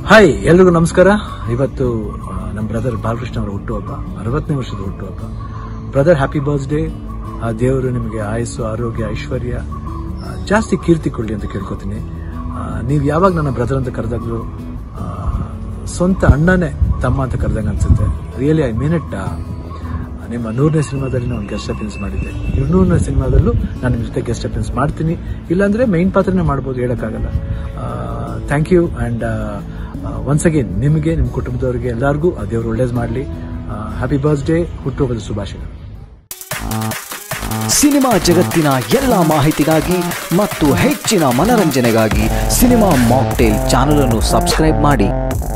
hi ಎಲ್ರಿಗೂ ನಮಸ್ಕಾರ ಇವತ್ತು ಆ, ನಮ್ಮ ಬ್ರದರ್ ಬಾಲಕೃಷ್ಣ ಅವರ ಹುಟ್ಟುಹಬ್ಬ ಅರವತ್ತನೇ ವರ್ಷದ ಹುಟ್ಟುಹಬ್ಬ ಬ್ರದರ್ ಹ್ಯಾಪಿ ಬರ್ತ್ಡೇ ಆ ದೇವರು ನಿಮಗೆ ಆಯಸ್ಸು ಆರೋಗ್ಯ ಐಶ್ವರ್ಯ ಆ, ಜಾಸ್ತಿ ಕೀರ್ತಿ ಕೊಡಲಿ ಅಂತ ಕೇಳ್ಕೊತೀನಿ ನೀವು ಯಾವಾಗ ನನ್ನ ಬ್ರದರ್ ಅಂತ ಕರೆದಾಗ್ಲೂ ಆ, ಸ್ವಂತ ಅಣ್ಣನೇ ತಮ್ಮ ಅಂತ ಕರೆದಂಗೆ ಅನ್ಸುತ್ತೆ ರಿಯಲಿ ಐ ಮೀನ್ ಇಟ್ ನಿಮ್ಮ ನೂರನೇ ಸಿನಿಮಾದಲ್ಲಿ ನಾನು ಗೆಸ್ಟ್ ಅಪಿಯನ್ಸ್ ಮಾಡಿದ್ದೆ ಇನ್ನೂರನೇ ಸಿನಿಮಾದಲ್ಲೂ ನಾನು ನಿಮ್ಮ ಜೊತೆ ಗೆಸ್ಟ್ ಅಪಿಯನ್ಸ್ ಮಾಡ್ತೀನಿ ಇಲ್ಲಾಂದ್ರೆ ಮೈನ್ ಪಾತ್ರನೇ ಮಾಡ್ಬೋದು ಹೇಳೋಕ್ಕಾಗಲ್ಲ thank you and once again ನಿಮಗೆ ನಿಮ್ಮ ಕುಟುಂಬದವರಿಗೆ ಎಲ್ಲರಿಗೂ ಆ ದೇವರು ಒಳ್ಳೇದು ಮಾಡಲಿ ಹ್ಯಾಪಿ ಬರ್ತ್ಡೇ ಹುಟ್ಟುಹಬ್ಬದ ಶುಭಾಶಯಗಳು ಸಿನಿಮಾ ಜಗತ್ತಿನ ಎಲ್ಲ ಮಾಹಿತಿಗಾಗಿ ಮತ್ತು ಹೆಚ್ಚಿನ ಮನರಂಜನೆಗಾಗಿ ಸಿನಿಮಾ ಮಾಕ್ಟೇಲ್ ಚಾನಲ್ ಅನ್ನು ಸಬ್ಸ್ಕ್ರೈಬ್ ಮಾಡಿ